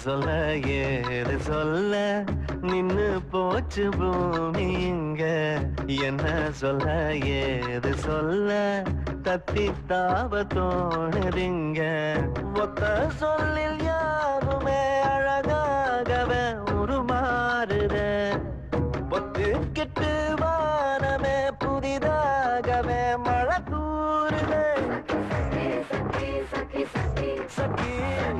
சொல்ல ஏது சொல்ல நின்னு போச்சு பூமி இங்க என்ன சொல்ல ஏது சொல்ல தத்தி தாவ தோணுதிங்க ஒத்த சொல்லில் யாருமே அழகாகவே உருமாறுத ஒத்துக்கிட்டு வானமே புதிதாகவே மழை தூருதே சக்கி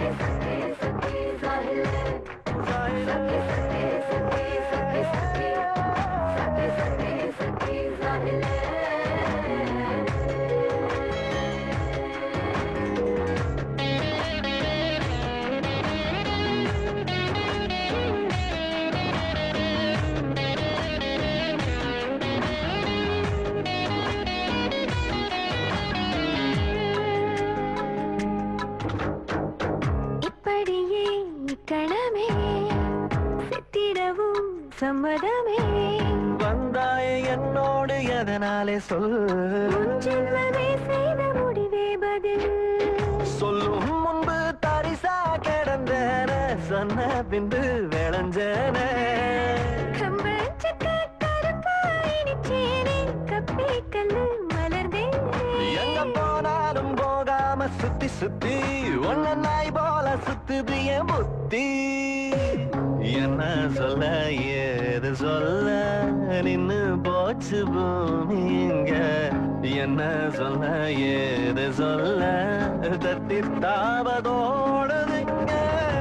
இப்படியே இக்கணமே செத்திடவும் சம்மதமே வந்தாய என்னோடு எதனாலே சொல் உன் ஜென்மமே செய்த முடிவே பதில் சொல்லும் முன்பு தரிசா கிடந்தன சொன்ன பின்பு விளைஞ்சன கம்பஞ்சக்க கருப்பாயிடுச்சேனே கப்பி கல்லு மலர்ந்தேனே எங்க போனாலும் போகாம சுத்தி சுத்தி ஒன்ன நாய் போல சுத்துது என் புத்தி என்ன சொல்ல ஏது சொல்ல நின்னு போச்சு பூமி இங்க என்ன சொல்ல ஏது சொல்ல தத்தி தாவதோடுதுங்க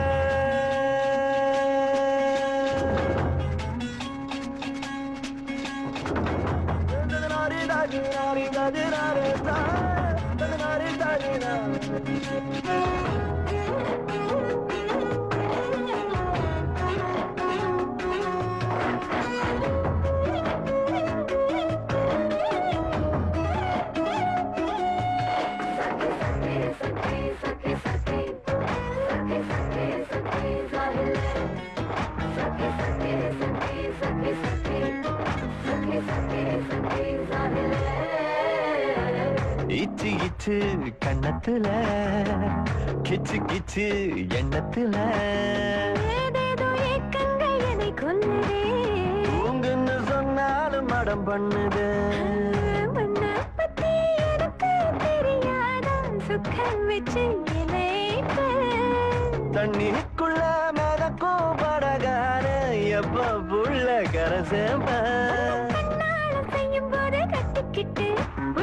இச்சு இச்சு கண்ணத்துல கிச்சு கிச்சு எண்ணத்துல ஏதேதோ ஏக்கங்கள் என்னை கொல்லுதே தூங்குன்னு சொன்னாலும் மடம் பண்ணுது உன்னை பத்தி எனக்கு தெரியாதா சுக்கம் வச்சு இணைப்ப தண்ணிக்குள்ள மிதக்கும் படகார எப்ப புள்ள கரை சேர்ப்ப கண்ணாலம் செய்யும் போது கட்டிக்கிட்டு